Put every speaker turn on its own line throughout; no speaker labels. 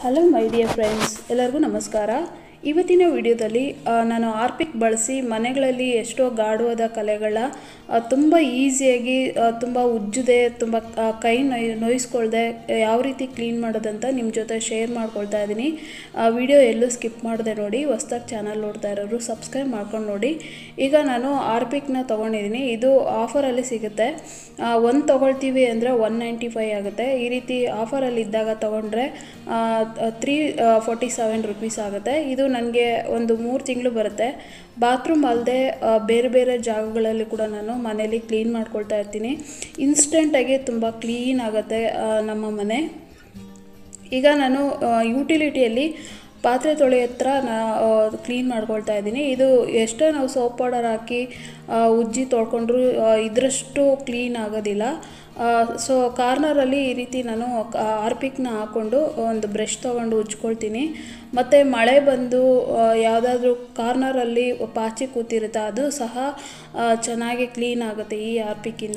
hello my dear friends ಎಲ್ಲರಿಗೂ ನಮಸ್ಕಾರ ಇವತ್ತಿನ ವಿಡಿಯೋದಲ್ಲಿ ಆ, ನಾನು ಆರ್ಪಿಕ್ ಬಳಸಿ ಮನೆಗಳಲ್ಲಿ ಎಷ್ಟೋ ಗಾಢವಾದ ಕಲೆಗಳ ಆ, ತುಂಬ ಈಸಿಯಾಗಿ ಆ, ತುಂಬ ಉಜ್ಜದೆ ತುಂಬ ಆ, ಕೈ ನೋಯ್ ನೋಯಿಸ್ಕೊಳ್ದೆ ಯಾವ ರೀತಿ ಕ್ಲೀನ್ ಮಾಡೋದಂತ ನಿಮ್ಮ ಜೊತೆ ಶೇರ್ ಮಾಡ್ಕೊಳ್ತಾ ಇದ್ದೀನಿ ಆ ವಿಡಿಯೋ ಎಲ್ಲೂ ಸ್ಕಿಪ್ ಮಾಡಿದೆ ನೋಡಿ ಹೊಸ್ದಾಗಿ ಚಾನಲ್ ನೋಡ್ತಾ ಇರೋರು ಸಬ್ಸ್ಕ್ರೈಬ್ ಮಾಡ್ಕೊಂಡು ನೋಡಿ ಈಗ ನಾನು ಆರ್ಪಿಕ್ನ ತೊಗೊಂಡಿದ್ದೀನಿ ಇದು ಆಫರಲ್ಲಿ ಸಿಗುತ್ತೆ ಒಂದು ತೊಗೊಳ್ತೀವಿ ಅಂದರೆ ಒನ್ ನೈಂಟಿ ಫೈವ್ ಆಗುತ್ತೆ ಈ ರೀತಿ ಆಫರಲ್ಲಿ ಇದ್ದಾಗ ತೊಗೊಂಡ್ರೆ ತ್ರೀ ಫೋರ್ಟಿ ಸೆವೆನ್ ರುಪೀಸ್ ಆಗುತ್ತೆ ಇದು ನನಗೆ ಒಂದು ಮೂರು ತಿಂಗಳು ಬರುತ್ತೆ ಬಾತ್ರೂಮ್ ಅಲ್ಲದೆ ಬೇರೆ ಬೇರೆ ಜಾಗಗಳಲ್ಲಿ ಕೂಡ ನಾನು ಮನೇಲಿ ಕ್ಲೀನ್ ಮಾಡ್ಕೊಳ್ತಾ ಇರ್ತೀನಿ ಇನ್ಸ್ಟೆಂಟಾಗಿ ತುಂಬ ಕ್ಲೀನ್ ಆಗುತ್ತೆ ಆ, ನಮ್ಮ ಮನೆ ಈಗ ನಾನು ಯುಟಿಲಿಟಿಯಲ್ಲಿ ಪಾತ್ರೆ ತೊಳೆ ಹತ್ರ ನಾ ಕ್ಲೀನ್ ಮಾಡ್ಕೊಳ್ತಾ ಇದ್ದೀನಿ ಇದು ಎಷ್ಟೇ ನಾವು ಸೋಪ್ ಪೌಡರ್ ಹಾಕಿ ಆ, ಉಜ್ಜಿ ತೊಳ್ಕೊಂಡ್ರು ಆ, ಇದರಷ್ಟು ಕ್ಲೀನ್ ಆಗೋದಿಲ್ಲ ಸೊ ಕಾರ್ನರಲ್ಲಿ ಈ ರೀತಿ ನಾನು ಆರ್ಪಿಕ್ನ ಹಾಕ್ಕೊಂಡು ಒಂದು ಬ್ರಷ್ ತೊಗೊಂಡು ಉಜ್ಕೊಳ್ತೀನಿ ಮತ್ತು ಮಳೆ ಬಂದು ಯಾವುದಾದ್ರೂ ಕಾರ್ನರಲ್ಲಿ ಪಾಚಿ ಕೂತಿರುತ್ತೆ ಅದು ಸಹ ಆ, ಚೆನ್ನಾಗಿ ಕ್ಲೀನ್ ಆಗುತ್ತೆ ಈ ಆರ್ಪಿಕ್ಕಿಂದ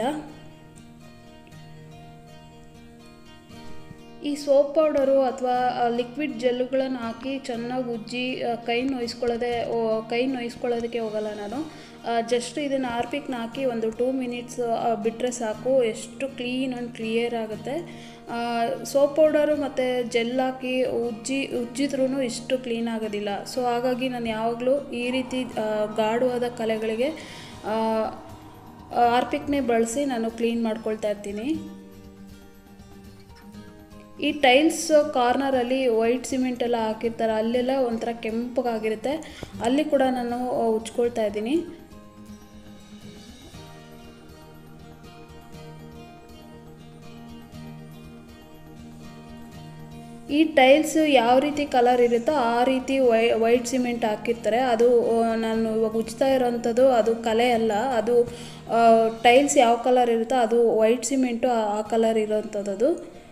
ಈ ಸೋಪ್ ಪೌಡರು ಅಥವಾ ಲಿಕ್ವಿಡ್ ಜೆಲ್ಲುಗಳನ್ನು ಹಾಕಿ ಚೆನ್ನಾಗಿ ಉಜ್ಜಿ ಆ, ಕೈ ನೋಯಿಸ್ಕೊಳ್ಳೋದೆ ಓ, ಕೈ ನೋಯಿಸ್ಕೊಳ್ಳೋದಕ್ಕೆ ಹೋಗಲ್ಲ ನಾನು ಜಸ್ಟ್ ಇದನ್ನು ಆರ್ಪಿಕ್ನ ಹಾಕಿ ಒಂದು ಟೂ ಮಿನಿಟ್ಸ್ ಬಿಟ್ಟರೆ ಸಾಕು ಎಷ್ಟು ಕ್ಲೀನ್ ಆ್ಯಂಡ್ ಕ್ಲಿಯರ್ ಆಗುತ್ತೆ ಸೋಪ್ ಪೌಡರು ಮತ್ತು ಜೆಲ್ ಹಾಕಿ ಉಜ್ಜಿ ಉಜ್ಜಿದ್ರೂ ಇಷ್ಟು ಕ್ಲೀನ್ ಆಗೋದಿಲ್ಲ ಸೊ ಹಾಗಾಗಿ ನಾನು ಯಾವಾಗಲೂ ಈ ರೀತಿ ಆ, ಗಾಢವಾದ ಕಲೆಗಳಿಗೆ ಆರ್ಪಿಕ್ನೇ ಬಳಸಿ ನಾನು ಕ್ಲೀನ್ ಮಾಡ್ಕೊಳ್ತಾ ಇರ್ತೀನಿ ಈ ಟೈಲ್ಸ್ ಕಾರ್ನರಲ್ಲಿ ವೈಟ್ ಸಿಮೆಂಟ್ ಎಲ್ಲ ಹಾಕಿರ್ತಾರೆ ಅಲ್ಲೆಲ್ಲ ಒಂಥರ ಕೆಂಪಗಾಗಿರುತ್ತೆ ಅಲ್ಲಿ ಕೂಡ ನಾನು ಉಜ್ಕೊಳ್ತಾ ಇದ್ದೀನಿ ಈ ಟೈಲ್ಸ್ ಯಾವ ರೀತಿ ಕಲರ್ ಇರುತ್ತೋ ಆ ರೀತಿ ವೈ ವೈಟ್ ಸಿಮೆಂಟ್ ಹಾಕಿರ್ತಾರೆ ಅದು ಆ, ನಾನು ಇವಾಗ ಉಜ್ತಾ ಇರೋವಂಥದ್ದು ಅದು ಕಲೆ ಅಲ್ಲ ಅದು ಟೈಲ್ಸ್ ಯಾವ ಕಲರ್ ಇರುತ್ತೋ ಅದು ವೈಟ್ ಸಿಮೆಂಟು ಆ- ಆ ಕಲರ್ ಇರೋವಂಥದ್ದು ಅದು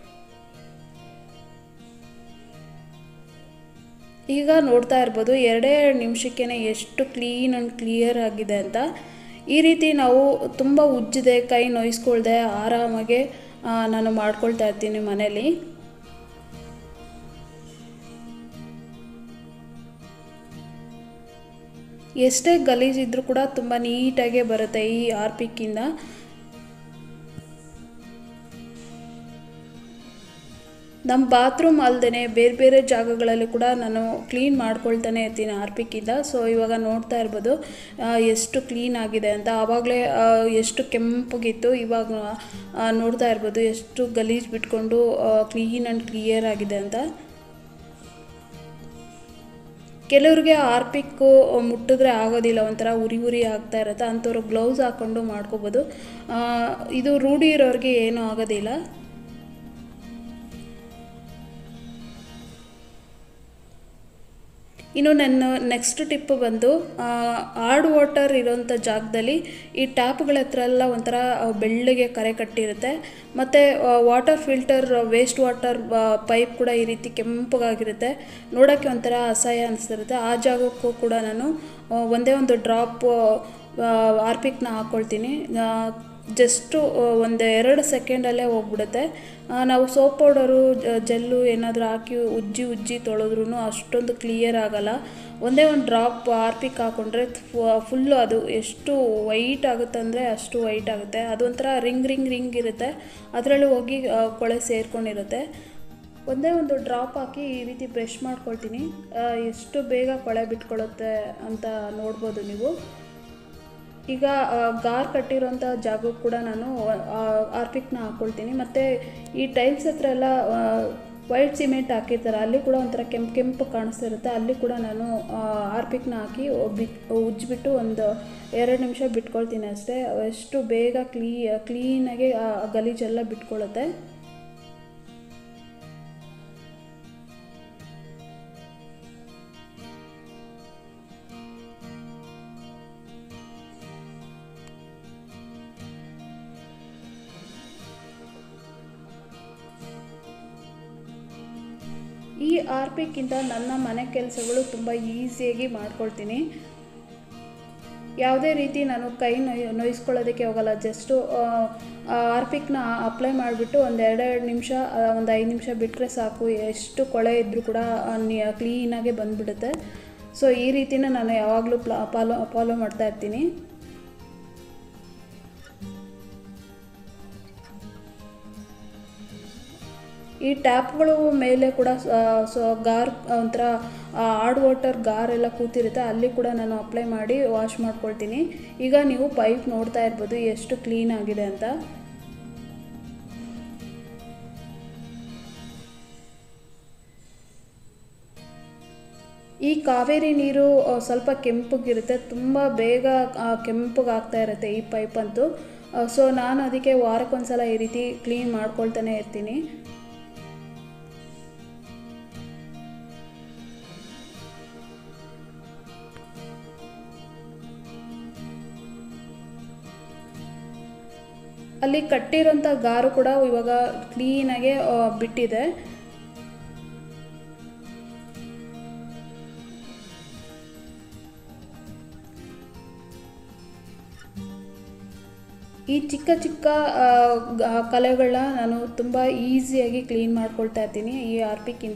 ಈಗ ನೋಡ್ತಾ ಇರ್ಬೋದು ಎರಡೇ ಎರಡು ನಿಮಿಷಕ್ಕೇ ಎಷ್ಟು ಕ್ಲೀನ್ ಆ್ಯಂಡ್ ಕ್ಲಿಯರ್ ಆಗಿದೆ ಅಂತ ಈ ರೀತಿ ನಾವು ತುಂಬ ಉಜ್ಜದೆ ಕೈ ನೋಯಿಸ್ಕೊಳ್ದೆ ಆರಾಮಾಗೆ ಆ, ನಾನು ಮಾಡ್ಕೊಳ್ತಾ ಇರ್ತೀನಿ ಮನೇಲಿ ಎಷ್ಟೇ ಗಲೀಜಿದ್ರೂ ಕೂಡ ತುಂಬ ನೀಟಾಗೇ ಬರುತ್ತೆ ಈ ಆರ್ಪಿಕ್ಕಿಂದ ನಮ್ಮ ಬಾತ್ರೂಮ್ ಅಲ್ಲದೆ ಬೇರೆ ಬೇರೆ ಜಾಗಗಳಲ್ಲಿ ಕೂಡ ನಾನು ಕ್ಲೀನ್ ಮಾಡ್ಕೊಳ್ತಾನೆ ಇರ್ತೀನಿ ಆರ್ಪಿಕ್ಕಿಂದ ಸೊ ಇವಾಗ ನೋಡ್ತಾ ಇರ್ಬೋದು ಆ, ಎಷ್ಟು ಕ್ಲೀನ್ ಆಗಿದೆ ಅಂತ ಆವಾಗಲೇ ಎಷ್ಟು ಕೆಂಪಗಿತ್ತು ಇವಾಗ ಆ, ನೋಡ್ತಾ ಇರ್ಬೋದು ಎಷ್ಟು ಗಲೀಜು ಬಿಟ್ಕೊಂಡು ಕ್ಲೀನ್ ಆ್ಯಂಡ್ ಕ್ಲಿಯರ್ ಆಗಿದೆ ಅಂತ ಕೆಲವ್ರಿಗೆ ಆರ್ಪಿಕ್ಕು ಮುಟ್ಟಿದ್ರೆ ಆಗೋದಿಲ್ಲ ಒಂಥರ ಉರಿ ಉರಿ ಆಗ್ತಾ ಇರುತ್ತೆ ಅಂಥವ್ರು ಗ್ಲೌಸ್ ಹಾಕ್ಕೊಂಡು ಮಾಡ್ಕೋಬೋದು ಆ, ಇದು ರೂಢಿ ಇರೋರಿಗೆ ಏನೂ ಆಗೋದಿಲ್ಲ ಇನ್ನು ನನ್ನ ನೆಕ್ಸ್ಟ್ ಟಿಪ್ ಬಂದು ಹಾರ್ಡ್ ವಾಟರ್ ಇರೋಂಥ ಜಾಗದಲ್ಲಿ ಈ ಟ್ಯಾಪ್ಗಳ ಹತ್ರ ಎಲ್ಲ ಒಂಥರ ಆ, ಬೆಳ್ಳಗೆ ಕರೆ ಕಟ್ಟಿರುತ್ತೆ ಮತ್ತು water filter waste water pipe ಕೂಡ ಈ ರೀತಿ ಕೆಂಪಗಾಗಿರುತ್ತೆ ನೋಡೋಕ್ಕೆ ಒಂಥರ ಅಸಹ್ಯ ಅನಿಸ್ತಿರುತ್ತೆ ಆ ಜಾಗಕ್ಕೂ ಕೂಡ ನಾನು ಆ, ಒಂದೇ ಒಂದು ಡ್ರಾಪ್ ಆರ್ಪಿಕ್ನ ಹಾಕ್ಕೊಳ್ತೀನಿ ಜಸ್ಟು ಒಂದು ಎರಡು ಸೆಕೆಂಡಲ್ಲೇ ಹೋಗ್ಬಿಡುತ್ತೆ ಆ, ನಾವು ಸೋಪ್ ಪೌಡರು ಜೆಲ್ಲು ಏನಾದರೂ ಹಾಕಿ ಉಜ್ಜಿ ಉಜ್ಜಿ ತೊಳೆದ್ರೂ ಅಷ್ಟೊಂದು ಕ್ಲಿಯರ್ ಆಗಲ್ಲ ಒಂದೇ ಒಂದು ಡ್ರಾಪ್ ಆರ್ಪಿಕ್ ಹಾಕ್ಕೊಂಡ್ರೆ ಫುಲ್ಲು ಅದು ಎಷ್ಟು ವೈಟ್ ಆಗುತ್ತೆ ಅಂದರೆ ಅಷ್ಟು ವೈಟ್ ಆಗುತ್ತೆ ಅದೊಂಥರ ರಿಂಗ್ ರಿಂಗ್ ರಿಂಗ್ ಇರುತ್ತೆ ಅದರಲ್ಲಿ ಹೋಗಿ ಆ, ಕೊಳೆ ಸೇರ್ಕೊಂಡಿರುತ್ತೆ ಒಂದೇ ಒಂದು ಡ್ರಾಪ್ ಹಾಕಿ ಈ ರೀತಿ ಬ್ರಷ್ ಮಾಡ್ಕೊಳ್ತೀನಿ ಆ, ಎಷ್ಟು ಬೇಗ ಕೊಳೆ ಬಿಟ್ಕೊಳ್ಳುತ್ತೆ ಅಂತ ನೋಡ್ಬೋದು ನೀವು ಈಗ ಆ, ಗಾರ್ ಕಟ್ಟಿರೋಂಥ ಜಾಗಕ್ಕೆ ಕೂಡ ನಾನು ಆರ್ಪಿಕ್ನ ಹಾಕ್ಕೊಳ್ತೀನಿ ಮತ್ತು ಈ ಟೈಲ್ಸ್ ಹತ್ರ ಎಲ್ಲ ವೈಟ್ ಸಿಮೆಂಟ್ ಹಾಕಿರ್ತಾರೆ ಅಲ್ಲಿ ಕೂಡ ಒಂಥರ ಕೆಂಪು ಕೆಂಪು ಕಾಣಿಸ್ತಿರುತ್ತೆ ಅಲ್ಲಿ ಕೂಡ ನಾನು ಆರ್ಪಿಕ್ನ ಹಾಕಿ ಬಿ ಉಜ್ಜಿಬಿಟ್ಟು ಒಂದು ಎರಡು ನಿಮಿಷ ಬಿಟ್ಕೊಳ್ತೀನಿ ಅಷ್ಟೇ ಎಷ್ಟು ಬೇಗ ಕ್ಲೀ ಕ್ಲೀನಾಗಿ ಆ ಗಲೀಜೆಲ್ಲ ಬಿಟ್ಕೊಳ್ಳುತ್ತೆ ಈ ಆರ್ಪಿಕ್ಕಿಂತ ನನ್ನ ಮನೆ ಕೆಲಸಗಳು ತುಂಬ ಈಸಿಯಾಗಿ ಮಾಡ್ಕೊಳ್ತೀನಿ ಯಾವುದೇ ರೀತಿ ನಾನು ಕೈ ನೋಯ್ ನೋಯಿಸ್ಕೊಳ್ಳೋದಕ್ಕೆ ಹೋಗಲ್ಲ ಜಸ್ಟು ಆರ್ಪಿಕ್ನ ಅಪ್ಲೈ ಮಾಡಿಬಿಟ್ಟು ಒಂದು ಎರಡೆರಡು ನಿಮಿಷ ಒಂದು ಐದು ನಿಮಿಷ ಬಿಟ್ಟರೆ ಸಾಕು ಎಷ್ಟು ಕೊಳೆ ಇದ್ದರೂ ಕೂಡ ಕ್ಲೀನಾಗೆ ಬಂದುಬಿಡುತ್ತೆ ಸೊ ಈ ರೀತಿನ ನಾನು ಯಾವಾಗಲೂ ಪ್ಲಾ ಫಾಲೋ ಫಾಲೋ ಮಾಡ್ತಾ ಇರ್ತೀನಿ ಈ ಟ್ಯಾಪ್ಗಳು ಮೇಲೆ ಕೂಡ ಸೊ ಗಾರ್ ಒಂಥರ ಹಾರ್ಡ್ ವಾಟರ್ ಗಾರ್ ಎಲ್ಲ ಕೂತಿರುತ್ತೆ ಅಲ್ಲಿ ಕೂಡ ನಾನು ಅಪ್ಲೈ ಮಾಡಿ ವಾಶ್ ಮಾಡ್ಕೊಳ್ತೀನಿ ಈಗ ನೀವು ಪೈಪ್ ನೋಡ್ತಾ ಇರ್ಬೋದು ಎಷ್ಟು ಕ್ಲೀನ್ ಆಗಿದೆ ಅಂತ ಈ ಕಾವೇರಿ ನೀರು ಆ, ಸ್ವಲ್ಪ ಕೆಂಪಗಿರುತ್ತೆ ತುಂಬ ಬೇಗ ಆ, ಕೆಂಪಗಾಗ್ತಾ ಇರುತ್ತೆ ಈ ಪೈಪ್ ಅಂತೂ ಸೊ ನಾನು ಅದಕ್ಕೆ ವಾರಕ್ಕೊಂದ್ಸಲ ಈ ರೀತಿ ಕ್ಲೀನ್ ಮಾಡ್ಕೊಳ್ತಾನೆ ಇರ್ತೀನಿ ಅಲ್ಲಿ ಕಟ್ಟಿರೋಂಥ ಗಾರು ಕೂಡ ಇವಾಗ ಕ್ಲೀನಾಗೆ ಆ, ಬಿಟ್ಟಿದೆ ಈ ಚಿಕ್ಕ ಚಿಕ್ಕ ಆ, ಗ- ಕಲೆಗಳನ್ನ ನಾನು ತುಂಬ ಈಸಿಯಾಗಿ ಕ್ಲೀನ್ ಮಾಡ್ಕೊಳ್ತಾ ಇರ್ತೀನಿ ಈ ಆರ್ಪಿಕ್ಕಿಂದ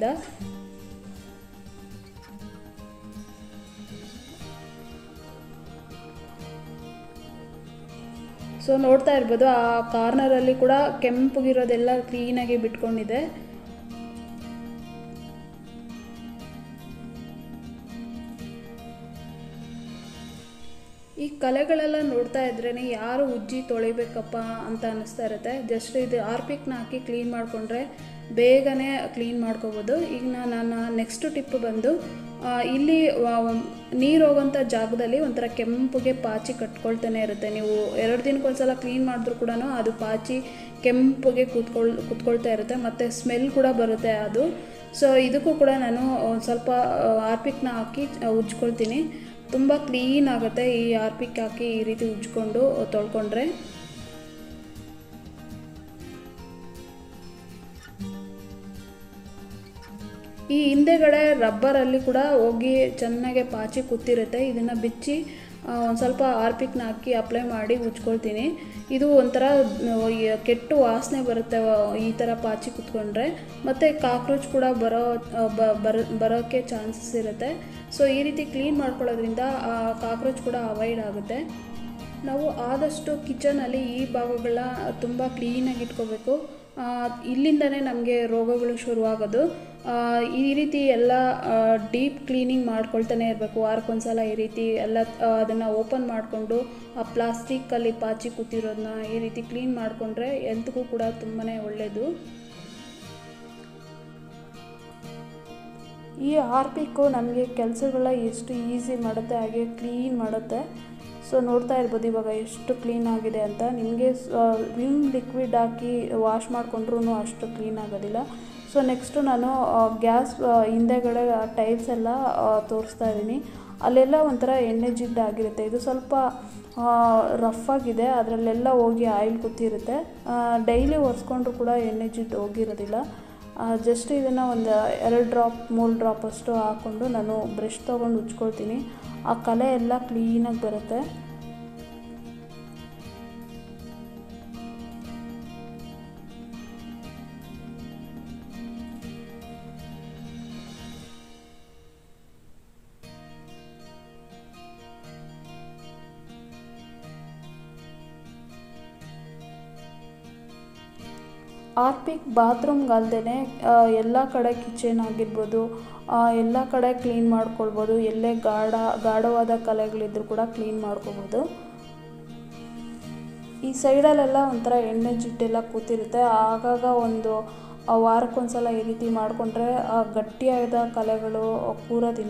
ಸೊ ನೋಡ್ತಾ ಇರ್ಬೋದು ಆ ಕಾರ್ನರಲ್ಲಿ ಕೂಡ ಕೆಂಪಗಿರೋದೆಲ್ಲ ಕ್ಲೀನಾಗಿ ಬಿಟ್ಕೊಂಡಿದೆ ಈ ಕಲೆಗಳೆಲ್ಲ ನೋಡ್ತಾ ಇದ್ರೇ ಯಾರು ಉಜ್ಜಿ ತೊಳಿಬೇಕಪ್ಪ ಅಂತ ಅನ್ನಿಸ್ತಾ ಇರುತ್ತೆ ಜಸ್ಟ್ ಇದು ಆರ್ಪಿಕ್ನ ಹಾಕಿ ಕ್ಲೀನ್ ಮಾಡಿಕೊಂಡ್ರೆ ಬೇಗನೆ ಕ್ಲೀನ್ ಮಾಡ್ಕೋಬೋದು ಈಗ ನಾನು ನನ್ನ ನೆಕ್ಸ್ಟ್ ಟಿಪ್ ಬಂದು ಆ, ಇಲ್ಲಿ ನೀರು ಹೋಗೋಂಥ ಜಾಗದಲ್ಲಿ ಒಂಥರ ಕೆಂಪುಗೆ ಪಾಚಿ ಕಟ್ಕೊಳ್ತಾನೆ ಇರುತ್ತೆ ನೀವು ಎರಡು ದಿನಕ್ಕೊಂದ್ಸಲ ಕ್ಲೀನ್ ಮಾಡಿದ್ರು ಕೂಡ ಅದು ಪಾಚಿ ಕೆಂಪುಗೆ ಕೂತ್ಕೊಳ್ ಕೂತ್ಕೊಳ್ತಾ ಇರುತ್ತೆ ಮತ್ತು ಸ್ಮೆಲ್ ಕೂಡ ಬರುತ್ತೆ ಅದು ಸೊ ಇದಕ್ಕೂ ಕೂಡ ನಾನು ಒಂದು ಸ್ವಲ್ಪ ಆರ್ಪಿಕ್ನ ಹಾಕಿ ಉಜ್ಕೊಳ್ತೀನಿ ತುಂಬ ಕ್ಲೀನ್ ಆಗುತ್ತೆ ಈ ಆರ್ಪಿಕ್ ಹಾಕಿ ಈ ರೀತಿ ಉಜ್ಕೊಂಡು ತೊಳ್ಕೊಂಡ್ರೆ ಈ ಹಿಂದೆಗಡೆ ರಬ್ಬರಲ್ಲಿ ಕೂಡ ಹೋಗಿ ಚೆನ್ನಾಗೆ ಪಾಚಿ ಕೂತಿರುತ್ತೆ ಇದನ್ನು ಬಿಚ್ಚಿ ಒಂದು ಸ್ವಲ್ಪ ಆರ್ಪಿಕ್ನ ಹಾಕಿ ಅಪ್ಲೈ ಮಾಡಿ ಉಜ್ಕೊಳ್ತೀನಿ ಇದು ಒಂಥರ ಆ, ಈ ಕೆಟ್ಟು ವಾಸನೆ ಬರುತ್ತೆ ಆ, ಈ ಥರ ಪಾಚಿ ಕುತ್ಕೊಂಡ್ರೆ ಮತ್ತು ಕಾಕ್ರೋಚ್ ಕೂಡ ಬರೋ ಆ, ಬ- ಬರೋ ಬರೋಕ್ಕೆ ಚಾನ್ಸಸ್ ಇರುತ್ತೆ ಸೊ ಈ ರೀತಿ ಕ್ಲೀನ್ ಮಾಡ್ಕೊಳ್ಳೋದ್ರಿಂದ ಕಾಕ್ರೋಚ್ ಕೂಡ ಅವಾಯ್ಡ್ ಆಗುತ್ತೆ ನಾವು ಆದಷ್ಟು ಕಿಚನಲ್ಲಿ ಈ ಭಾಗಗಳನ್ನ ತುಂಬ ಕ್ಲೀನಾಗಿ ಇಟ್ಕೋಬೇಕು ಆ, ಇಲ್ಲಿಂದನೇ ನಮಗೆ ರೋಗಗಳು ಶುರುವಾಗೋದು ಆ, ಈ ರೀತಿ ಎಲ್ಲ ಡೀಪ್ ಕ್ಲೀನಿಂಗ್ ಮಾಡ್ಕೊಳ್ತಾನೆ ಇರಬೇಕು ವಾರಕ್ಕೊಂದ್ಸಲ ಈ ರೀತಿ ಎಲ್ಲ ಅದನ್ನು ಓಪನ್ ಮಾಡಿಕೊಂಡು ಆ ಪ್ಲಾಸ್ಟಿಕ್ಕಲ್ಲಿ ಪಾಚಿ ಕೂತಿರೋದನ್ನ ಈ ರೀತಿ ಕ್ಲೀನ್ ಮಾಡಿಕೊಂಡ್ರೆ ಎಲ್ತ್ಗೂ ಕೂಡ ತುಂಬಾ ಒಳ್ಳೆಯದು ಈ ಹಾರ್ಪಿಕ್ಕು ನಮಗೆ ಕೆಲಸಗಳ ಎಷ್ಟು ಈಸಿ ಮಾಡುತ್ತೆ ಹಾಗೆ ಕ್ಲೀನ್ ಮಾಡುತ್ತೆ ಸೊ ನೋಡ್ತಾ ಇರ್ಬೋದು ಇವಾಗ ಎಷ್ಟು ಕ್ಲೀನ್ ಆಗಿದೆ ಅಂತ ನಿಮಗೆ ವಿಮ್ ಲಿಕ್ವಿಡ್ ಹಾಕಿ ವಾಶ್ ಮಾಡಿಕೊಂಡ್ರೂ ಅಷ್ಟು ಕ್ಲೀನ್ ಆಗೋದಿಲ್ಲ ಸೊ ನೆಕ್ಸ್ಟು ನಾನು ಗ್ಯಾಸ್ ಹಿಂದೆಗಡೆ ಟೈಲ್ಸ್ ಎಲ್ಲ ಆ, ತೋರಿಸ್ತಾ ಇದ್ದೀನಿ ಅಲ್ಲೆಲ್ಲ ಒಂಥರ ಎಣ್ಣೆ ಜಿಡ್ಡು ಆಗಿರುತ್ತೆ ಇದು ಸ್ವಲ್ಪ ರಫ್ ಆಗಿದೆ ಅದರಲ್ಲೆಲ್ಲ ಹೋಗಿ ಆಯಿಲ್ ಕೂತಿರುತ್ತೆ ಡೈಲಿ ಒರೆಸ್ಕೊಂಡ್ರು ಕೂಡ ಎಣ್ಣೆ ಜಿಡ್ಡು ಹೋಗಿರೋದಿಲ್ಲ ಜಸ್ಟ್ ಇದನ್ನು ಒಂದು ಎರಡು ಡ್ರಾಪ್ ಮೂರು ಡ್ರಾಪ್ ಅಷ್ಟು ಹಾಕ್ಕೊಂಡು ನಾನು ಬ್ರಷ್ ತೊಗೊಂಡು ಉಜ್ಕೊಳ್ತೀನಿ ಆ ಕಲೆ ಎಲ್ಲ ಕ್ಲೀನಾಗಿ ಬರುತ್ತೆ ಆರ್ಪಿಕ್ ಬಾತ್ರೂಮ್ಗಲ್ದೇ ಎಲ್ಲ ಕಡೆ ಕಿಚನ್ ಆಗಿರ್ಬೋದು ಎಲ್ಲ ಕಡೆ ಕ್ಲೀನ್ ಮಾಡ್ಕೊಳ್ಬೋದು ಎಲ್ಲೇ ಗಾಢ ಗಾಢವಾದ ಕಲೆಗಳಿದ್ರೂ ಕೂಡ ಕ್ಲೀನ್ ಮಾಡ್ಕೊಬೋದು ಈ ಸೈಡಲ್ಲೆಲ್ಲ ಒಂಥರ ಎಣ್ಣೆ ಜಿಡ್ಡೆಲ್ಲ ಕೂತಿರುತ್ತೆ ಆಗಾಗ ಒಂದು ಆ, ವಾರಕ್ಕೊಂದ್ಸಲ ಈ ರೀತಿ ಮಾಡಿಕೊಂಡ್ರೆ ಗಟ್ಟಿಯಾದ ಕಲೆಗಳು ಕೂರೋದಿಲ್ಲ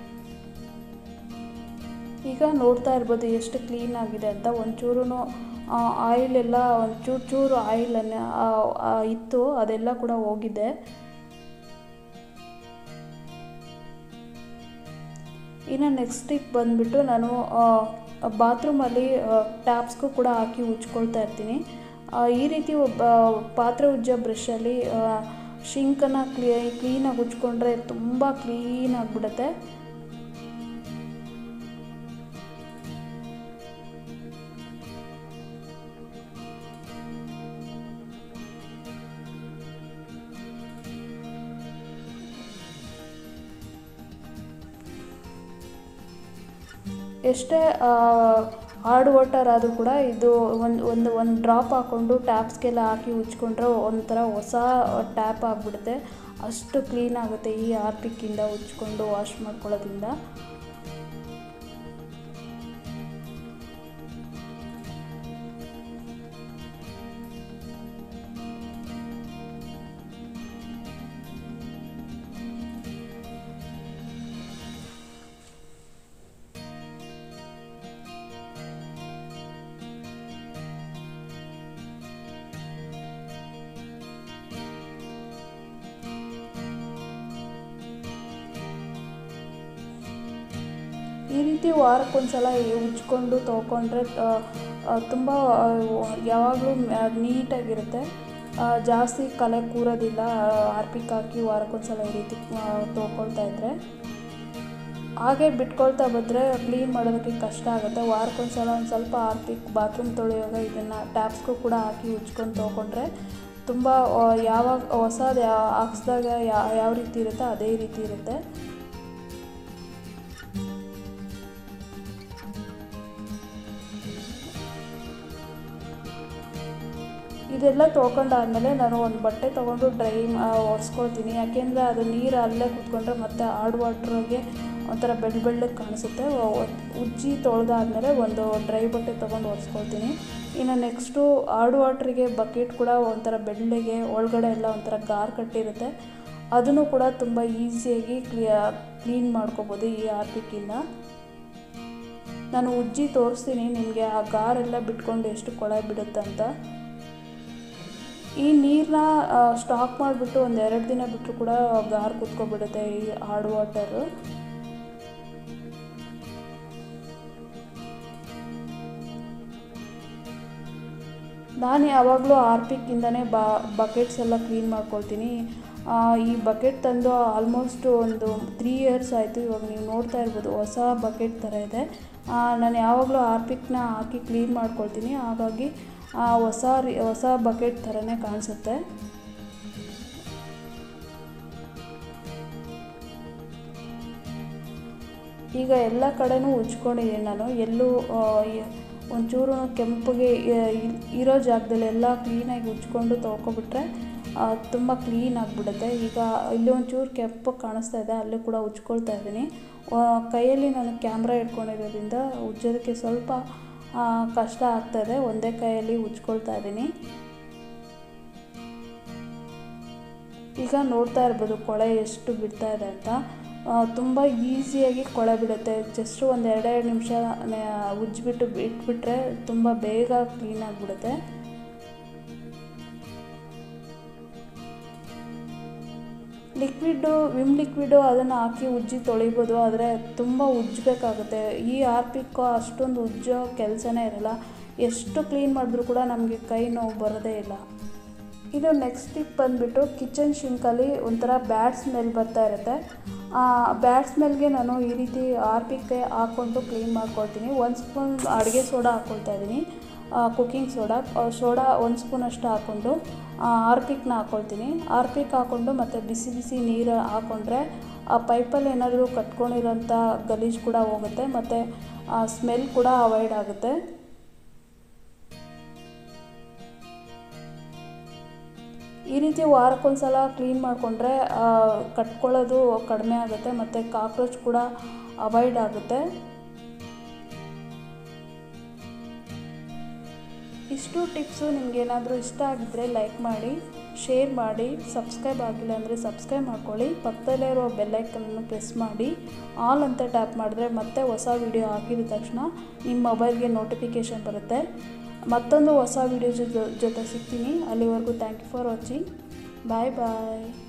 ಈಗ ನೋಡ್ತಾ ಇರ್ಬೋದು ಎಷ್ಟು ಕ್ಲೀನ್ ಆಗಿದೆ ಅಂತ ಒಂಚೂರು ಆಯಿಲ್ ಎಲ್ಲ ಒಂದು ಚೂರು ಚೂರು ಆಯಿಲನ್ನು ಇತ್ತು ಅದೆಲ್ಲ ಕೂಡ ಹೋಗಿದೆ ಇನ್ನು ನೆಕ್ಸ್ಟ್ ಟಿಪ್ ಬಂದುಬಿಟ್ಟು ನಾನು ಬಾತ್ರೂಮಲ್ಲಿ ಟ್ಯಾಪ್ಸ್ಗೂ ಕೂಡ ಹಾಕಿ ಉಜ್ಕೊಳ್ತಾ ಇರ್ತೀನಿ ಈ ರೀತಿ ಒಬ್ಬ ಪಾತ್ರೆ ಉಜ್ಜೋ ಬ್ರಷಲ್ಲಿ ಶಿಂಕನ್ನು ಕ್ಲೀ ಕ್ಲೀನಾಗಿ ಉಜ್ಕೊಂಡ್ರೆ ತುಂಬ ಕ್ಲೀನ್ ಆಗಿಬಿಡುತ್ತೆ ಎಷ್ಟೇ ಹಾರ್ಡ್ ವಾಟರ್ ಆದರೂ ಕೂಡ ಇದು ಒಂದು ಒಂದು ಒಂದು ಡ್ರಾಪ್ ಹಾಕ್ಕೊಂಡು ಟ್ಯಾಪ್ಸ್ಗೆಲ್ಲ ಹಾಕಿ ಉಜ್ಕೊಂಡ್ರೆ ಒಂಥರ ಹೊಸ ಟ್ಯಾಪ್ ಆಗಿಬಿಡುತ್ತೆ ಅಷ್ಟು ಕ್ಲೀನ್ ಆಗುತ್ತೆ ಈ ಆರ್ಪಿಕ್ಕಿಂದ ಉಜ್ಕೊಂಡು ವಾಶ್ ಮಾಡ್ಕೊಳ್ಳೋದ್ರಿಂದ ಈ ರೀತಿ ವಾರಕ್ಕೊಂದ್ಸಲ ಉಜ್ಕೊಂಡು ತೊಗೊಂಡ್ರೆ ತುಂಬ ಯಾವಾಗಲೂ ನೀಟಾಗಿರುತ್ತೆ ಜಾಸ್ತಿ ಕಲೆ ಕೂರೋದಿಲ್ಲ ಆರ್ಪಿಕ್ ಹಾಕಿ ವಾರಕ್ಕೊಂದ್ಸಲ ಈ ರೀತಿ ತೊಗೊಳ್ತಾ ಇದ್ದರೆ ಹಾಗೆ ಬಿಟ್ಕೊಳ್ತಾ ಬಂದರೆ ಕ್ಲೀನ್ ಮಾಡೋದಕ್ಕೆ ಕಷ್ಟ ಆಗುತ್ತೆ ವಾರಕ್ಕೊಂದ್ಸಲ ಒಂದು ಸ್ವಲ್ಪ ಆರ್ಪಿಕ್ ಬಾತ್ರೂಮ್ ತೊಳೆಯುವಾಗ ಇದನ್ನು ಟ್ಯಾಪ್ಸ್ಗೂ ಕೂಡ ಹಾಕಿ ಉಜ್ಕೊಂಡು ತೊಗೊಂಡ್ರೆ ತುಂಬ ಯಾವಾಗ ಹೊಸದು ಹಾಕ್ಸ್ದಾಗ ಯಾವ ರೀತಿ ಇರುತ್ತೋ ಅದೇ ರೀತಿ ಇರುತ್ತೆ ಇದೆಲ್ಲ ತೊಗೊಂಡಾದ್ಮೇಲೆ ನಾನು ಒಂದು ಬಟ್ಟೆ ತೊಗೊಂಡು ಡ್ರೈ ಒರೆಸ್ಕೊಳ್ತೀನಿ ಯಾಕೆಂದರೆ ಅದು ನೀರು ಅಲ್ಲೇ ಕುತ್ಕೊಂಡ್ರೆ ಮತ್ತೆ ಹಾರ್ಡ್ ವಾಟ್ರಿಗೆ ಒಂಥರ ಬೆಳ್ಳ ಬೆಳ್ಳಗೆ ಕಾಣಿಸುತ್ತೆ ಉಜ್ಜಿ ತೊಳೆದಾದ್ಮೇಲೆ ಒಂದು ಡ್ರೈ ಬಟ್ಟೆ ತೊಗೊಂಡು ಒರೆಸ್ಕೊಳ್ತೀನಿ ಇನ್ನು ನೆಕ್ಸ್ಟು ಹಾರ್ಡ್ ವಾಟ್ರಿಗೆ ಬಕೆಟ್ ಕೂಡ ಒಂಥರ ಬೆಳ್ಳಗೆ ಒಳಗಡೆ ಎಲ್ಲ ಒಂಥರ ಗಾರ್ ಕಟ್ಟಿರುತ್ತೆ ಅದನ್ನು ಕೂಡ ತುಂಬ ಈಸಿಯಾಗಿ ಕ್ಲಿಯ ಕ್ಲೀನ್ ಮಾಡ್ಕೋಬೋದು ಈ ಆರ್ಪಿಕ್ಕಿಂದ ನಾನು ಉಜ್ಜಿ ತೋರಿಸ್ತೀನಿ ನಿಮಗೆ ಆ ಗಾರೆಲ್ಲ ಬಿಟ್ಕೊಂಡು ಎಷ್ಟು ಕೊಳೆ ಬಿಡುತ್ತೆ ಅಂತ ಈ ನೀರನ್ನ ಸ್ಟಾಕ್ ಮಾಡಿಬಿಟ್ಟು ಒಂದು ಎರಡು ದಿನ ಬಿಟ್ಟರು ಕೂಡ ಗಾರ್ ಕುತ್ಕೊಬಿಡುತ್ತೆ ಈ ಹಾರ್ಡ್ ವಾಟರು ನಾನು ಯಾವಾಗಲೂ ಆರ್ಪಿಕ್ಕಿಂದನೇ ಬಾ ಬಕೆಟ್ಸ್ ಎಲ್ಲ ಕ್ಲೀನ್ ಮಾಡ್ಕೊಳ್ತೀನಿ ಈ ಬಕೆಟ್ ತಂದು ಆಲ್ಮೋಸ್ಟ್ ಒಂದು ತ್ರೀ ಇಯರ್ಸ್ ಆಯಿತು ಇವಾಗ ನೀವು ನೋಡ್ತಾ ಇರ್ಬೋದು ಹೊಸ ಬಕೆಟ್ ಥರ ಇದೆ ನಾನು ಯಾವಾಗಲೂ ಆರ್ಪಿಕ್ನ ಹಾಕಿ ಕ್ಲೀನ್ ಮಾಡ್ಕೊಳ್ತೀನಿ ಹಾಗಾಗಿ ಹೊಸ ರೀ ಹೊಸ ಬಕೆಟ್ ಥರನೇ ಕಾಣಿಸುತ್ತೆ ಈಗ ಎಲ್ಲ ಕಡೆನೂ ಉಜ್ಕೊಂಡಿದ್ದೀನಿ ನಾನು ಎಲ್ಲೂ ಒಂಚೂರು ಕೆಂಪಗೆ ಇರೋ ಜಾಗದಲ್ಲಿ ಎಲ್ಲ ಕ್ಲೀನಾಗಿ ಉಜ್ಕೊಂಡು ತೊಳ್ಕೊಬಿಟ್ರೆ ತುಂಬ ಕ್ಲೀನ್ ಆಗಿಬಿಡುತ್ತೆ ಈಗ ಇಲ್ಲಿ ಒಂಚೂರು ಕೆಂಪು ಕಾಣಿಸ್ತಾ ಇದೆ ಅಲ್ಲೂ ಕೂಡ ಉಜ್ಕೊಳ್ತಾ ಇದ್ದೀನಿ ಕೈಯಲ್ಲಿ ನಾನು ಕ್ಯಾಮ್ರಾ ಇಟ್ಕೊಂಡಿರೋದ್ರಿಂದ ಉಜ್ಜೋದಕ್ಕೆ ಸ್ವಲ್ಪ ಕಷ್ಟ ಆಗ್ತಾಯಿದೆ ಒಂದೇ ಕೈಯಲ್ಲಿ ಉಜ್ಕೊಳ್ತಾ ಇದ್ದೀನಿ ಈಗ ನೋಡ್ತಾ ಇರ್ಬೋದು ಕೊಳೆ ಎಷ್ಟು ಬಿಡ್ತಾ ಇದೆ ಅಂತ ತುಂಬ ಈಸಿಯಾಗಿ ಕೊಳೆ ಬಿಡುತ್ತೆ ಜಸ್ಟ್ ಒಂದು ಎರಡೆರಡು ನಿಮಿಷ ಉಜ್ಜಿಬಿಟ್ಟು ಇಟ್ಬಿಟ್ರೆ ತುಂಬ ಬೇಗ ಕ್ಲೀನ್ ಆಗಿಬಿಡುತ್ತೆ ಲಿಕ್ವಿಡ್ಡು ವಿಮ್ ಲಿಕ್ವಿಡು ಅದನ್ನು ಹಾಕಿ ಉಜ್ಜಿ ತೊಳಿಬೋದು ಆದರೆ ತುಂಬ ಉಜ್ಜಬೇಕಾಗುತ್ತೆ ಈ ಆರ್ಪಿಕ್ಕು ಅಷ್ಟೊಂದು ಉಜ್ಜೋ ಕೆಲಸನೇ ಇರಲ್ಲ ಎಷ್ಟು ಕ್ಲೀನ್ ಮಾಡಿದ್ರೂ ಕೂಡ ನಮಗೆ ಕೈ ನೋವು ಬರೋದೇ ಇಲ್ಲ ಇದು ನೆಕ್ಸ್ಟ್ ಟಿಪ್ ಬಂದುಬಿಟ್ಟು ಕಿಚನ್ ಶಿಂಕಲ್ಲಿ ಒಂಥರ ಬ್ಯಾಡ್ ಸ್ಮೆಲ್ ಬರ್ತಾ ಇರುತ್ತೆ ಬ್ಯಾಡ್ ಸ್ಮೆಲ್ಗೆ ನಾನು ಈ ರೀತಿ ಆರ್ಪಿಕ್ಕೆ ಹಾಕ್ಕೊಂಡು ಕ್ಲೀನ್ ಮಾಡ್ಕೊಳ್ತೀನಿ ಒಂದು ಸ್ಪೂನ್ ಅಡುಗೆ ಸೋಡಾ ಹಾಕ್ಕೊಳ್ತಾ ಇದ್ದೀನಿ ಕುಕ್ಕಿಂಗ್ ಸೋಡಾ ಸೋಡಾ ಒಂದು ಸ್ಪೂನಷ್ಟು ಹಾಕ್ಕೊಂಡು ಆರ್ಪಿಕ್ನ ಹಾಕ್ಕೊಳ್ತೀನಿ ಆರ್ಪಿಕ್ ಹಾಕ್ಕೊಂಡು ಮತ್ತು ಬಿಸಿ ಬಿಸಿ ನೀರು ಹಾಕ್ಕೊಂಡ್ರೆ ಆ ಪೈಪಲ್ಲಿ ಏನಾದರೂ ಕಟ್ಕೊಂಡಿರೋಂಥ ಗಲೀಜು ಕೂಡ ಹೋಗುತ್ತೆ ಮತ್ತು ಸ್ಮೆಲ್ ಕೂಡ ಅವಾಯ್ಡ್ ಆಗುತ್ತೆ ಈ ರೀತಿ ವಾರಕ್ಕೊಂದ್ಸಲ ಕ್ಲೀನ್ ಮಾಡಿಕೊಂಡ್ರೆ ಕಟ್ಕೊಳ್ಳೋದು ಕಡಿಮೆ ಆಗುತ್ತೆ ಮತ್ತು ಕಾಕ್ರೋಚ್ ಕೂಡ ಅವಾಯ್ಡ್ ಆಗುತ್ತೆ ಇಷ್ಟು ಟಿಪ್ಸು ನಿಮಗೇನಾದರೂ ಇಷ್ಟ ಆಗಿದ್ದರೆ ಲೈಕ್ ಮಾಡಿ ಶೇರ್ ಮಾಡಿ ಸಬ್ಸ್ಕ್ರೈಬ್ ಆಗಿಲ್ಲ ಅಂದರೆ ಸಬ್ಸ್ಕ್ರೈಬ್ ಮಾಡ್ಕೊಳ್ಳಿ ಪಕ್ಕದಲ್ಲೇ ಇರೋ ಬೆಲ್ಲೈಕನ್ನು ಪ್ರೆಸ್ ಮಾಡಿ ಆಲ್ ಅಂತ ಟ್ಯಾಪ್ ಮಾಡಿದ್ರೆ ಮತ್ತೆ ಹೊಸ ವಿಡಿಯೋ ಹಾಕಿದ ತಕ್ಷಣ ನಿಮ್ಮ ಮೊಬೈಲ್ಗೆ ನೋಟಿಫಿಕೇಷನ್ ಬರುತ್ತೆ ಮತ್ತೊಂದು ಹೊಸ ವಿಡಿಯೋ ಜೊತೆ ಜೊತೆ ಸಿಗ್ತೀನಿ ಅಲ್ಲಿವರೆಗೂ thank you for watching bye bye